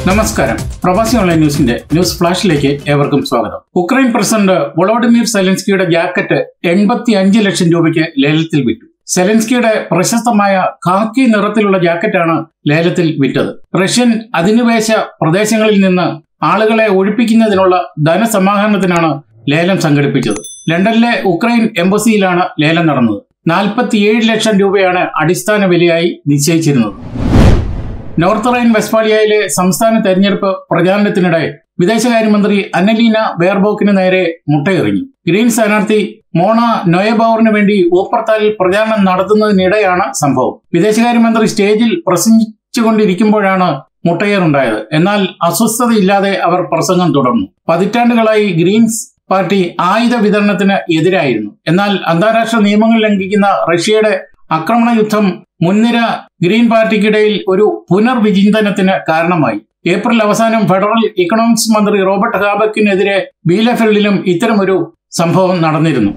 നമസ്കാരം പ്രവാസി ഓൺലൈൻ ന്യൂസിന്റെ ന്യൂസ് ഫ്ലാഷിലേക്ക് ഏവർക്കും സ്വാഗതം ഉക്രൈൻ പ്രസിഡന്റ് വൊളോഡിമിർ സെലൻസ്കിയുടെ ജാക്കറ്റ് എൺപത്തി അഞ്ച് ലക്ഷം രൂപയ്ക്ക് ലേലത്തിൽ വിറ്റു സെലൻസ്കിയുടെ പ്രശസ്തമായ കാക്കി നിറത്തിലുള്ള ജാക്കറ്റാണ് ലേലത്തിൽ വിറ്റത് റഷ്യൻ അധിനിവേശ പ്രദേശങ്ങളിൽ നിന്ന് ആളുകളെ ഒഴിപ്പിക്കുന്നതിനുള്ള ധനസമാഹരണത്തിനാണ് ലേലം സംഘടിപ്പിച്ചത് ലണ്ടനിലെ ഉക്രൈൻ എംബസിയിലാണ് ലേലം നടന്നത് നാൽപ്പത്തിയേഴ് ലക്ഷം രൂപയാണ് അടിസ്ഥാന വിലയായി നിശ്ചയിച്ചിരുന്നത് നോർത്ത് റൈൻ വെസ്റ്റ്ഫാലിയയിലെ സംസ്ഥാന തെരഞ്ഞെടുപ്പ് പ്രചാരണത്തിനിടെ വിദേശകാര്യമന്ത്രി അന്നലീന ബെയർബോക്കിന് നേരെ മുട്ടയെറിഞ്ഞു ഗ്രീൻ സ്ഥാനാർത്ഥി മോണ നൊയബൌറിന് വേണ്ടി ഊപ്പർത്താലിൽ പ്രചാരണം നടത്തുന്നതിനിടെയാണ് സംഭവം വിദേശകാര്യമന്ത്രി സ്റ്റേജിൽ പ്രസംഗിച്ചുകൊണ്ടിരിക്കുമ്പോഴാണ് മുട്ടയേറുണ്ടായത് എന്നാൽ അസ്വസ്ഥതയില്ലാതെ അവർ പ്രസംഗം തുടർന്നു പതിറ്റാണ്ടുകളായി ഗ്രീൻസ് പാർട്ടി ആയുധ വിതരണത്തിന് എതിരായിരുന്നു എന്നാൽ അന്താരാഷ്ട്ര നിയമങ്ങൾ ലംഘിക്കുന്ന റഷ്യയുടെ ആക്രമണ യുദ്ധം മുൻനിര ഗ്രീൻ പാർട്ടിക്കിടയിൽ ഒരു പുനർവിചിന്തനത്തിന് കാരണമായി ഏപ്രിൽ അവസാനം ഫെഡറൽ ഇക്കണോമിക്സ് മന്ത്രി റോബർട്ട് ഹാബക്കിനെതിരെ ബീലഫെൽഡിലും ഇത്തരമൊരു സംഭവം നടന്നിരുന്നു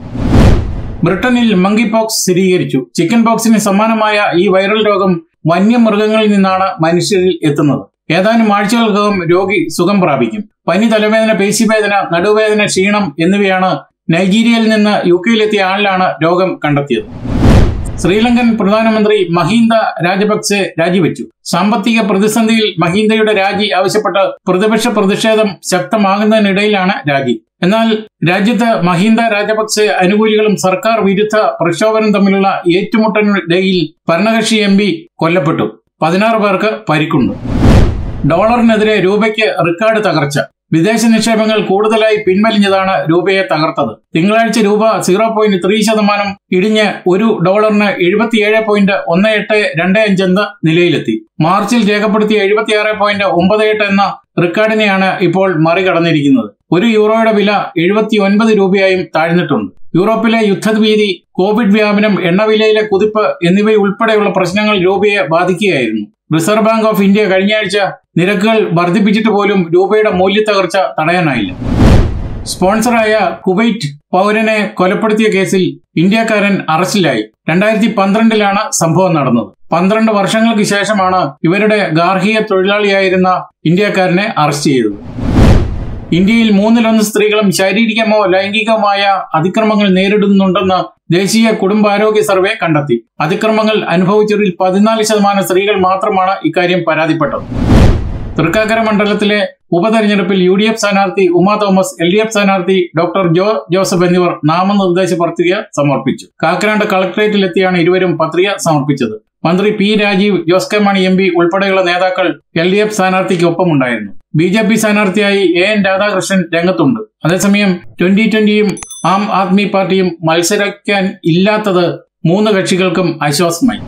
ബ്രിട്ടനിൽ മങ്കി പോക്സ് സ്ഥിരീകരിച്ചു ചിക്കൻ പോക്സിന് സമാനമായ ഈ വൈറൽ രോഗം വന്യമൃഗങ്ങളിൽ നിന്നാണ് മനുഷ്യരിൽ എത്തുന്നത് ഏതാനും ആഴ്ചകൾക്കകം രോഗി സുഖം പ്രാപിക്കും പനി തലവേദന പേശിവേദന നടുവേദന ക്ഷീണം എന്നിവയാണ് നൈജീരിയയിൽ നിന്ന് യു കെയിലെത്തിയ ആളിലാണ് രോഗം കണ്ടെത്തിയത് ശ്രീലങ്കൻ പ്രധാനമന്ത്രി മഹീന്ദ രാജപക്സെ രാജിവെച്ചു സാമ്പത്തിക പ്രതിസന്ധിയിൽ മഹീന്ദയുടെ രാജി ആവശ്യപ്പെട്ട് പ്രതിപക്ഷ പ്രതിഷേധം ശക്തമാകുന്നതിനിടയിലാണ് രാജി എന്നാൽ രാജ്യത്ത് മഹീന്ദ രാജപക്സെ അനുകൂലികളും സർക്കാർ വിരുദ്ധ പ്രക്ഷോഭനം തമ്മിലുള്ള ഏറ്റുമുട്ടലിനിടയിൽ ഭരണകക്ഷി എം പി കൊല്ലപ്പെട്ടു പതിനാറ് പേർക്ക് പരിക്കുണ്ട് ഡോളറിനെതിരെ രൂപയ്ക്ക് റെക്കോർഡ് തകർച്ച വിദേശ നിക്ഷേപങ്ങൾ കൂടുതലായി പിൻവലിഞ്ഞതാണ് രൂപയെ തകർത്തത് തിങ്കളാഴ്ച രൂപ സീറോ പോയിന്റ് ത്രീ ശതമാനം ഇടിഞ്ഞ് ഒരു ഡോളറിന് എഴുപത്തിയേഴ് പോയിന്റ് ഒന്ന് എട്ട് രണ്ട് അഞ്ച് എന്ന നിലയിലെത്തി മാർച്ചിൽ രേഖപ്പെടുത്തിയ എഴുപത്തിയാറ് പോയിന്റ് ഒമ്പത് എട്ട് എന്ന റെക്കോർഡിനെയാണ് ഇപ്പോൾ മറികടന്നിരിക്കുന്നത് ഒരു യൂറോയുടെ വില എഴുപത്തി ഒൻപത് രൂപയായും താഴ്ന്നിട്ടുണ്ട് യൂറോപ്പിലെ യുദ്ധഭീതി കോവിഡ് വ്യാപനം എണ്ണവിലയിലെ കുതിപ്പ് എന്നിവയുൾപ്പെടെയുള്ള പ്രശ്നങ്ങൾ രൂപയെ ബാധിക്കുകയായിരുന്നു റിസർവ് ബാങ്ക് ഓഫ് ഇന്ത്യ കഴിഞ്ഞയാഴ്ച നിരക്കുകൾ വർദ്ധിപ്പിച്ചിട്ട് പോലും രൂപയുടെ മൂല്യത്തകർച്ച തടയാനായില്ല സ്പോൺസറായ കുവൈറ്റ് പൗരനെ കൊലപ്പെടുത്തിയ കേസിൽ ഇന്ത്യക്കാരൻ അറസ്റ്റിലായി രണ്ടായിരത്തി പന്ത്രണ്ടിലാണ് സംഭവം നടന്നത് പന്ത്രണ്ട് വർഷങ്ങൾക്ക് ശേഷമാണ് ഇവരുടെ ഗാർഹിക തൊഴിലാളിയായിരുന്ന ഇന്ത്യക്കാരനെ അറസ്റ്റ് ചെയ്തത് ഇന്ത്യയിൽ മൂന്നിലൊന്ന് സ്ത്രീകളും ശാരീരികമോ ലൈംഗികമായ അതിക്രമങ്ങൾ നേരിടുന്നുണ്ടെന്ന് ദേശീയ കുടുംബാരോഗ്യ സർവേ കണ്ടെത്തി അതിക്രമങ്ങൾ അനുഭവിച്ചവരിൽ പതിനാല് ശതമാനം സ്ത്രീകൾ മാത്രമാണ് ഇക്കാര്യം പരാതിപ്പെട്ടത് തൃക്കാക്കര മണ്ഡലത്തിലെ ഉപതെരഞ്ഞെടുപ്പിൽ യു ഡി എഫ് സ്ഥാനാർത്ഥി Uma Thomas L D F സ്ഥാനാർത്ഥി ഡോക്ടർ ജോ ജോസഫ് എന്നിവർ നാമനിർദ്ദേശ പത്രിക സമർപ്പിച്ചു കാക്കനാട് കളക്ടറേറ്റിലെത്തിയാണ് ഇരുവരും പത്രിക സമർപ്പിച്ചത് മന്ത്രി P Rajeev Jose K Mani M P ഉൾപ്പെടെയുള്ള നേതാക്കൾ എൽ ഡി എഫ് സ്ഥാനാർത്ഥിക്കൊപ്പമുണ്ടായിരുന്നു ബി ജെ പി സ്ഥാനാർത്ഥിയായി എ എൻ രാധാകൃഷ്ണൻ രംഗത്തുണ്ട് അതേസമയം ട്വന്റി ട്വന്റിയും ആം ആദ്മി പാർട്ടിയും മത്സരിക്കാൻ ഇല്ലാത്തത് മൂന്ന് കക്ഷികൾക്കും ആശ്വാസമായി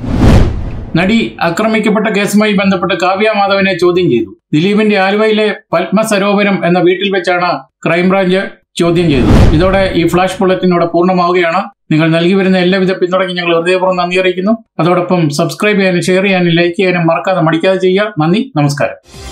നടി ആക്രമിക്കപ്പെട്ട കേസുമായി ബന്ധപ്പെട്ട് കാവ്യ മാധവനെ ചോദ്യം ചെയ്തു ദിലീപിന്റെ ആലുവയിലെ പത്മ സരോവരം എന്ന വീട്ടിൽ വെച്ചാണ് ക്രൈംബ്രാഞ്ച് ചോദ്യം ചെയ്തത് ഇതോടെ ഈ ഫ്ലാഷ് ബുള്ളറ്റിനോടെ പൂർണ്ണമാവുകയാണ് നിങ്ങൾ നൽകി വരുന്ന എല്ലാവിധ പിന്തുണയ്ക്കും ഞങ്ങൾ ഹൃദയപൂർവ്വം നന്ദി അറിയിക്കുന്നു അതോടൊപ്പം സബ്സ്ക്രൈബ് ചെയ്യാനും ഷെയർ ചെയ്യാനും ലൈക്ക് ചെയ്യാനും മറക്കാതെ മടിക്കാതെ ചെയ്യുക നന്ദി നമസ്കാരം